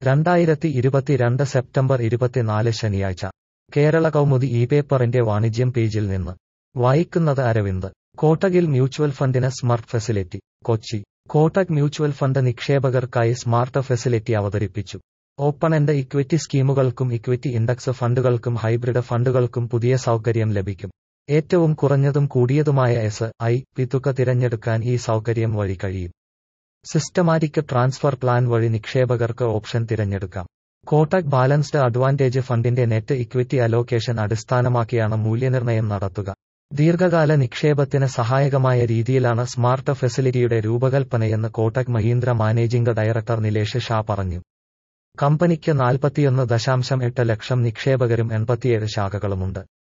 രണ്ടായിരത്തി ഇരുപത്തിരണ്ട് സെപ്റ്റംബർ ഇരുപത്തിനാല് ശനിയാഴ്ച കേരള കൗമുദി ഇ പേപ്പറിന്റെ വാണിജ്യം പേജിൽ നിന്ന് വായിക്കുന്നത് അരവിന്ദ് കോട്ടകിൽ മ്യൂച്വൽ ഫണ്ടിന് smart facility Kochi Kotak mutual fund നിക്ഷേപകർക്കായി സ്മാർട്ട് ഫെസിലിറ്റി അവതരിപ്പിച്ചു ഓപ്പൺ എൻഡ് ഇക്വിറ്റി സ്കീമുകൾക്കും ഇക്വിറ്റി ഇൻഡക്സ് ഫണ്ടുകൾക്കും ഹൈബ്രിഡ് ഫണ്ടുകൾക്കും പുതിയ സൗകര്യം ലഭിക്കും ഏറ്റവും കുറഞ്ഞതും കൂടിയതുമായ എസ് ഐ പി തുക തിരഞ്ഞെടുക്കാൻ ഈ സൗകര്യം വഴി കഴിയും സിസ്റ്റമാറ്റിക് ട്രാൻസ്ഫർ പ്ലാൻ വഴി നിക്ഷേപകർക്ക് ഓപ്ഷൻ തിരഞ്ഞെടുക്കാം കോട്ടക് ബാലൻസ്ഡ് അഡ്വാൻറ്റേജ് ഫണ്ടിന്റെ നെറ്റ് ഇക്വിറ്റി അലോക്കേഷൻ അടിസ്ഥാനമാക്കിയാണ് മൂല്യനിർണ്ണയം നടത്തുക ദീർഘകാല നിക്ഷേപത്തിന് സഹായകമായ രീതിയിലാണ് സ്മാർട്ട് ഫെസിലിറ്റിയുടെ രൂപകൽപ്പനയെന്ന് കോട്ടക് മഹീന്ദ്ര മാനേജിംഗ് ഡയറക്ടർ നിലേഷ് ഷാ പറഞ്ഞു കമ്പനിക്ക് നാൽപ്പത്തിയൊന്ന് ദശാംശം എട്ട് ലക്ഷം നിക്ഷേപകരും എൺപത്തിയേഴ് ശാഖകളുമുണ്ട്